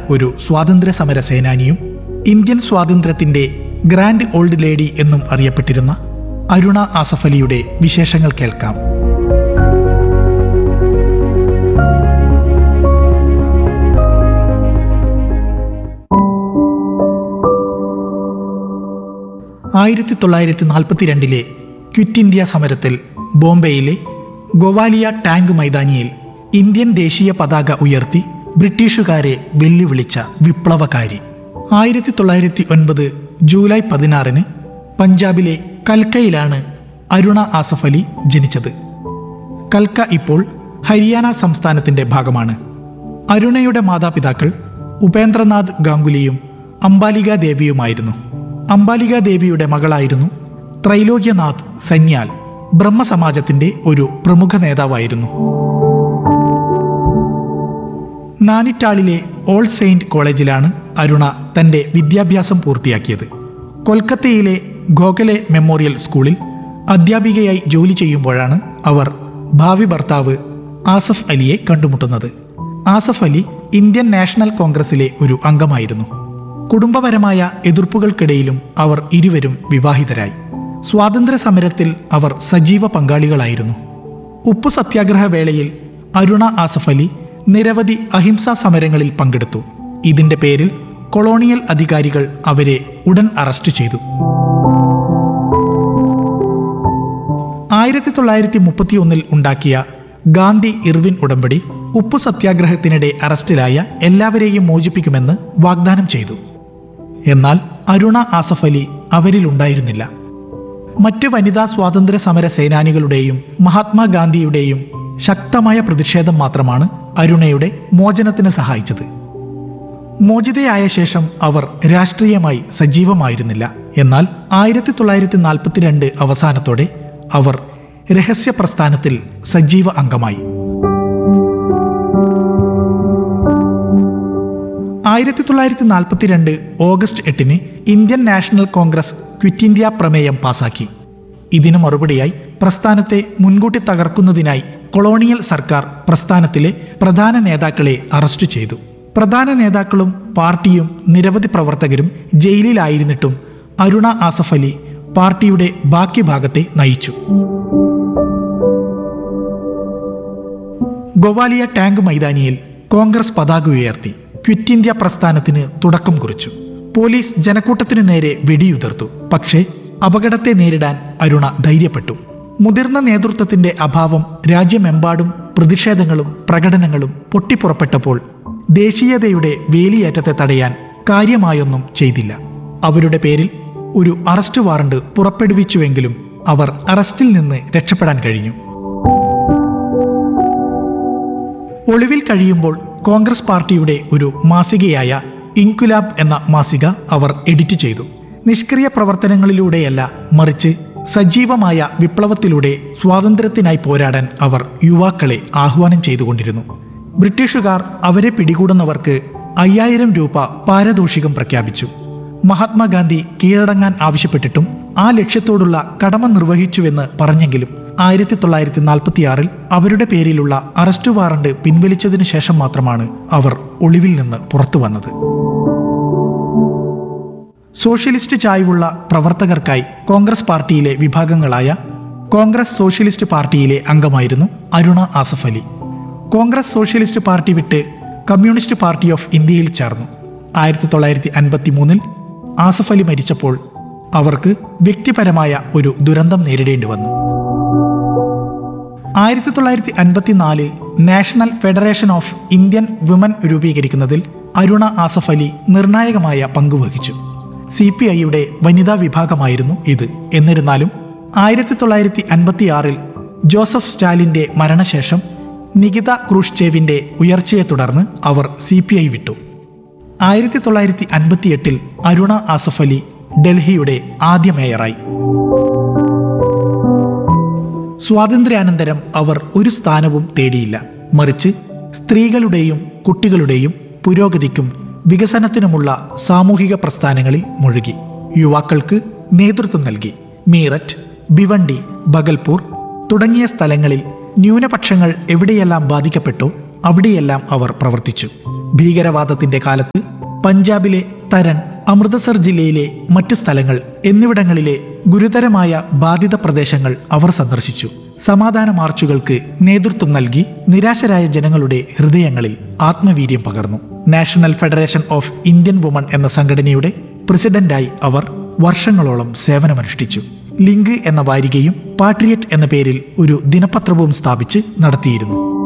ഒരു സ്വാതന്ത്ര്യ സമര സേനാനിയും ഇന്ത്യൻ സ്വാതന്ത്ര്യത്തിന്റെ ഗ്രാൻഡ് ഓൾഡ് ലേഡി എന്നും അറിയപ്പെട്ടിരുന്ന അരുണ ആസഫ് അലിയുടെ വിശേഷങ്ങൾ കേൾക്കാം ആയിരത്തി തൊള്ളായിരത്തി നാൽപ്പത്തിരണ്ടിലെ ക്വിറ്റ് ഇന്ത്യ സമരത്തിൽ ബോംബെയിലെ ഗോവാലിയ ടാങ്ക് മൈതാനിയിൽ ഇന്ത്യൻ ദേശീയ പതാക ഉയർത്തി ബ്രിട്ടീഷുകാരെ വെല്ലുവിളിച്ച വിപ്ലവകാരി ആയിരത്തി തൊള്ളായിരത്തി ഒൻപത് ജൂലൈ പതിനാറിന് പഞ്ചാബിലെ കൽക്കയിലാണ് അരുണ ആസഫ് അലി ജനിച്ചത് കൽക്ക ഇപ്പോൾ ഹരിയാന സംസ്ഥാനത്തിന്റെ ഭാഗമാണ് അരുണയുടെ മാതാപിതാക്കൾ ഉപേന്ദ്രനാഥ് ഗാംഗുലിയും അംബാലിക ദേവിയുമായിരുന്നു അംബാലിക ദേവിയുടെ മകളായിരുന്നു ത്രൈലോക്യനാഥ് സന്യാൽ ബ്രഹ്മസമാജത്തിന്റെ ഒരു പ്രമുഖ നേതാവായിരുന്നു നാനിറ്റാളിലെ ഓൾ സെയിന്റ് കോളേജിലാണ് അരുണ തന്റെ വിദ്യാഭ്യാസം പൂർത്തിയാക്കിയത് കൊൽക്കത്തയിലെ ഗോഖലെ മെമ്മോറിയൽ സ്കൂളിൽ അധ്യാപികയായി ജോലി ചെയ്യുമ്പോഴാണ് അവർ ഭാവി ഭർത്താവ് ആസഫ് അലിയെ കണ്ടുമുട്ടുന്നത് ആസഫ് അലി ഇന്ത്യൻ നാഷണൽ കോൺഗ്രസിലെ ഒരു അംഗമായിരുന്നു കുടുംബപരമായ എതിർപ്പുകൾക്കിടയിലും അവർ ഇരുവരും വിവാഹിതരായി സ്വാതന്ത്ര്യ സമരത്തിൽ അവർ സജീവ പങ്കാളികളായിരുന്നു ഉപ്പു സത്യാഗ്രഹ വേളയിൽ അരുണ ആസഫ് അലി നിരവധി അഹിംസാ സമരങ്ങളിൽ പങ്കെടുത്തു ഇതിന്റെ പേരിൽ കൊളോണിയൽ അധികാരികൾ അവരെ ഉടൻ അറസ്റ്റ് ചെയ്തു ആയിരത്തി തൊള്ളായിരത്തി മുപ്പത്തിയൊന്നിൽ ഉണ്ടാക്കിയ ഗാന്ധി ഇർവിൻ ഉടമ്പടി ഉപ്പു സത്യാഗ്രഹത്തിനിടെ അറസ്റ്റിലായ എല്ലാവരെയും മോചിപ്പിക്കുമെന്ന് വാഗ്ദാനം ചെയ്തു എന്നാൽ അരുണ ആസഫ് അലി അവരിലുണ്ടായിരുന്നില്ല മറ്റ് വനിതാ സ്വാതന്ത്ര്യ സമര സേനാനികളുടെയും മഹാത്മാഗാന്ധിയുടെയും ശക്തമായ പ്രതിഷേധം മാത്രമാണ് അരുണയുടെ മോചനത്തിന് സഹായിച്ചത് മോചിതയായ ശേഷം അവർ രാഷ്ട്രീയമായി സജീവമായിരുന്നില്ല എന്നാൽ ആയിരത്തി തൊള്ളായിരത്തി നാൽപ്പത്തിരണ്ട് അവസാനത്തോടെ അവർ രഹസ്യ പ്രസ്ഥാനത്തിൽ സജീവ അംഗമായി ആയിരത്തി തൊള്ളായിരത്തി നാൽപ്പത്തിരണ്ട് ഓഗസ്റ്റ് എട്ടിന് Indian National Congress Quit India പ്രമേയം പാസാക്കി ഇതിനു മറുപടിയായി പ്രസ്ഥാനത്തെ മുൻകൂട്ടി തകർക്കുന്നതിനായി കൊളോണിയൽ സർക്കാർ പ്രസ്ഥാനത്തിലെ പ്രധാന നേതാക്കളെ അറസ്റ്റ് ചെയ്തു പ്രധാന നേതാക്കളും പാർട്ടിയും നിരവധി പ്രവർത്തകരും ജയിലിലായിരുന്നിട്ടും അരുണ ആസഫ് അലി പാർട്ടിയുടെ ബാക്കി ഭാഗത്തെ നയിച്ചു ഗോവാലിയ ടാങ്ക് മൈതാനിയിൽ കോൺഗ്രസ് പതാക ഉയർത്തി ക്വിറ്റ് ഇന്ത്യ പ്രസ്ഥാനത്തിന് തുടക്കം കുറിച്ചു പോലീസ് ജനക്കൂട്ടത്തിനു നേരെ വെടിയുതിർത്തു പക്ഷേ അപകടത്തെ നേരിടാൻ അരുണ ധൈര്യപ്പെട്ടു മുതിർന്ന നേതൃത്വത്തിന്റെ അഭാവം രാജ്യമെമ്പാടും പ്രതിഷേധങ്ങളും പ്രകടനങ്ങളും പൊട്ടിപ്പുറപ്പെട്ടപ്പോൾ ദേശീയതയുടെ വേലിയേറ്റത്തെ തടയാൻ കാര്യമായൊന്നും ചെയ്തില്ല അവരുടെ പേരിൽ ഒരു അറസ്റ്റ് വാറണ്ട് പുറപ്പെടുവിച്ചുവെങ്കിലും അവർ അറസ്റ്റിൽ നിന്ന് രക്ഷപ്പെടാൻ കഴിഞ്ഞു ഒളിവിൽ കഴിയുമ്പോൾ കോൺഗ്രസ് പാർട്ടിയുടെ ഒരു മാസികയായ ഇൻകുലാബ് എന്ന മാസിക അവർ എഡിറ്റ് ചെയ്തു നിഷ്ക്രിയ പ്രവർത്തനങ്ങളിലൂടെയല്ല മറിച്ച് സജീവമായ വിപ്ലവത്തിലൂടെ സ്വാതന്ത്ര്യത്തിനായി പോരാടാൻ അവർ യുവാക്കളെ ആഹ്വാനം ചെയ്തുകൊണ്ടിരുന്നു ബ്രിട്ടീഷുകാർ അവരെ പിടികൂടുന്നവർക്ക് അയ്യായിരം രൂപ പാരിതോഷികം പ്രഖ്യാപിച്ചു മഹാത്മാഗാന്ധി കീഴടങ്ങാൻ ആവശ്യപ്പെട്ടിട്ടും ആ ലക്ഷ്യത്തോടുള്ള കടമ നിർവഹിച്ചുവെന്ന് പറഞ്ഞെങ്കിലും ആയിരത്തി തൊള്ളായിരത്തി നാൽപ്പത്തിയാറിൽ അവരുടെ പേരിലുള്ള അറസ്റ്റ് വാറണ്ട് പിൻവലിച്ചതിനു ശേഷം മാത്രമാണ് അവർ ഒളിവിൽ നിന്ന് പുറത്തു വന്നത് സോഷ്യലിസ്റ്റ് ചായ്വുള്ള പ്രവർത്തകർക്കായി കോൺഗ്രസ് പാർട്ടിയിലെ വിഭാഗങ്ങളായ കോൺഗ്രസ് സോഷ്യലിസ്റ്റ് പാർട്ടിയിലെ അംഗമായിരുന്നു Aruna Asaf Ali Congress Socialist Party വിട്ട് കമ്മ്യൂണിസ്റ്റ് പാർട്ടി ഓഫ് ഇന്ത്യയിൽ ചേർന്നു ആയിരത്തി തൊള്ളായിരത്തി അൻപത്തി മൂന്നിൽ ആസഫ് അലി മരിച്ചപ്പോൾ അവർക്ക് വ്യക്തിപരമായ ഒരു ദുരന്തം നേരിടേണ്ടി വന്നു ആയിരത്തി തൊള്ളായിരത്തി അൻപത്തിനാല് National Federation of Indian Women രൂപീകരിക്കുന്നതിൽ അരുണ ആസഫ് അലി നിർണായകമായ പങ്കുവഹിച്ചു സി പി ഐയുടെ വനിതാ വിഭാഗമായിരുന്നു ഇത് എന്നിരുന്നാലും ആയിരത്തി തൊള്ളായിരത്തി അൻപത്തിയാറിൽ ജോസഫ് സ്റ്റാലിന്റെ മരണശേഷം നികിത ക്രൂഷ്ചേവിന്റെ ഉയർച്ചയെ തുടർന്ന് അവർ സി പി ഐ വിട്ടു ആയിരത്തി തൊള്ളായിരത്തി അൻപത്തിയെട്ടിൽ അരുണ ആസഫ് അലി ഡൽഹിയുടെ ആദ്യ മേയറായി സ്വാതന്ത്ര്യാനന്തരം അവർ ഒരു സ്ഥാനവും തേടിയില്ല മറിച്ച് സ്ത്രീകളുടെയും കുട്ടികളുടെയും പുരോഗതിക്കും വികസനത്തിനുമുള്ള സാമൂഹിക പ്രസ്ഥാനങ്ങളിൽ മുഴുകി യുവാക്കൾക്ക് നേതൃത്വം നൽകി മീററ്റ് ഭിവണ്ടി ബഗൽപൂർ തുടങ്ങിയ സ്ഥലങ്ങളിൽ ന്യൂനപക്ഷങ്ങൾ എവിടെയെല്ലാം ബാധിക്കപ്പെട്ടോ അവിടെയെല്ലാം അവർ പ്രവർത്തിച്ചു ഭീകരവാദത്തിന്റെ കാലത്ത് പഞ്ചാബിലെ തരൺ അമൃതസർ ജില്ലയിലെ മറ്റ് സ്ഥലങ്ങൾ എന്നിവിടങ്ങളിലെ ഗുരുതരമായ ബാധിത പ്രദേശങ്ങൾ അവർ സന്ദർശിച്ചു സമാധാന മാർച്ചുകൾക്ക് നേതൃത്വം നൽകി നിരാശരായ ജനങ്ങളുടെ ഹൃദയങ്ങളിൽ ആത്മവീര്യം പകർന്നു National Federation of Indian Women എന്ന സംഘടനയുടെ പ്രസിഡന്റായി അവർ വർഷങ്ങളോളം സേവനമനുഷ്ഠിച്ചു ലിങ്ക് എന്ന വാരികയും പാട്രിയറ്റ് എന്ന പേരിൽ ഒരു ദിനപത്രവും സ്ഥാപിച്ച് നടത്തിയിരുന്നു